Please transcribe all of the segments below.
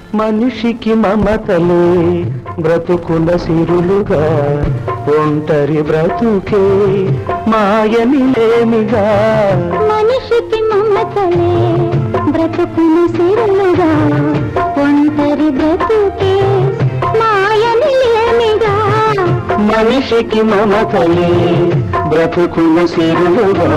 మనిషికి మమతలే బ్రతుకుల సిరులుగా ఒంటరి బ్రతుకే మాయని లేమిగా మనిషికి మమతలే బ్రతుకుని సిరులుగా ఒంటరి బ్రతుకే మాయని లేమిగా మనిషికి మమతలే బ్రతుకుల సిరులుగా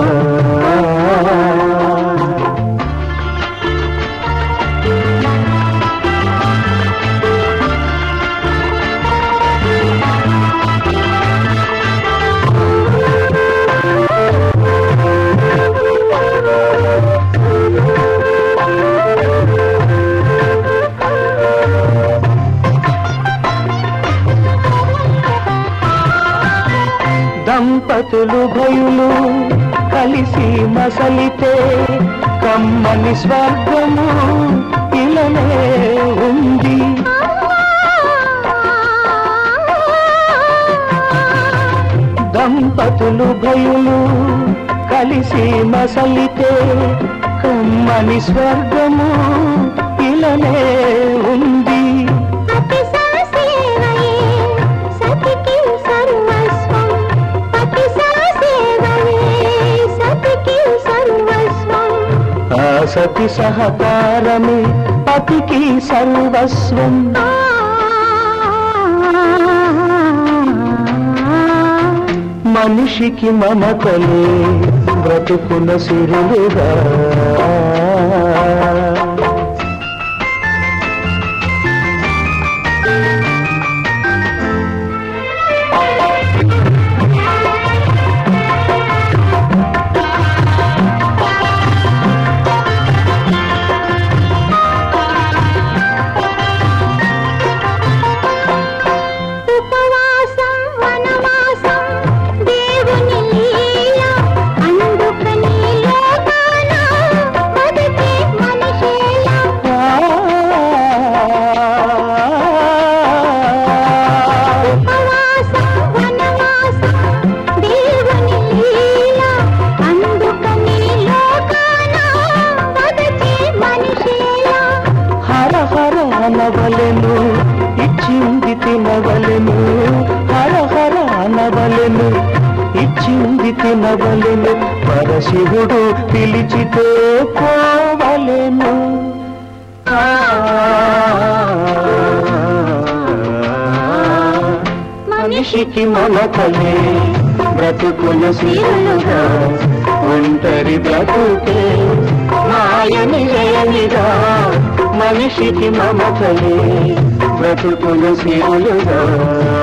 దంపతులు భయులు కలిసి మసలితే కమ్మని స్వర్గము ఇలనే ఉంది దంపతులు భయులు కలిసి మసలితే కమ్మని స్వర్గము ఇలనే ఉంది పతి సేవయే సతికి సర్వస్వం పతి సేవయే సతికి సర్వస్వం ఆ సతి సహకారమే పతికి సర్వస్వం మనిషికి మమతలే బ్రతుకుల సిరులుగా ఉపవాసం వనవాసం దేవుని లీల అందుకని లోకాన బతికే మనిషేలా ఉపవాసం వనవాసం దేవుని లీల అందుకని లోకాన బతికే మనిషేలా హర హర అనవలెను ఇచ్చింది తినవలెను హర హర అనవలెను ఇచ్చింది తినవలెను పరశివుడు పిలిచితే పోవలెను ఆ మనిషికి మమతలే బ్రతుకుల సీరులుగా ఒంటరి బ్రతుకే మాయని లేనిగా మనిషికి మమతలే బ్రతుకుల సీరులుగా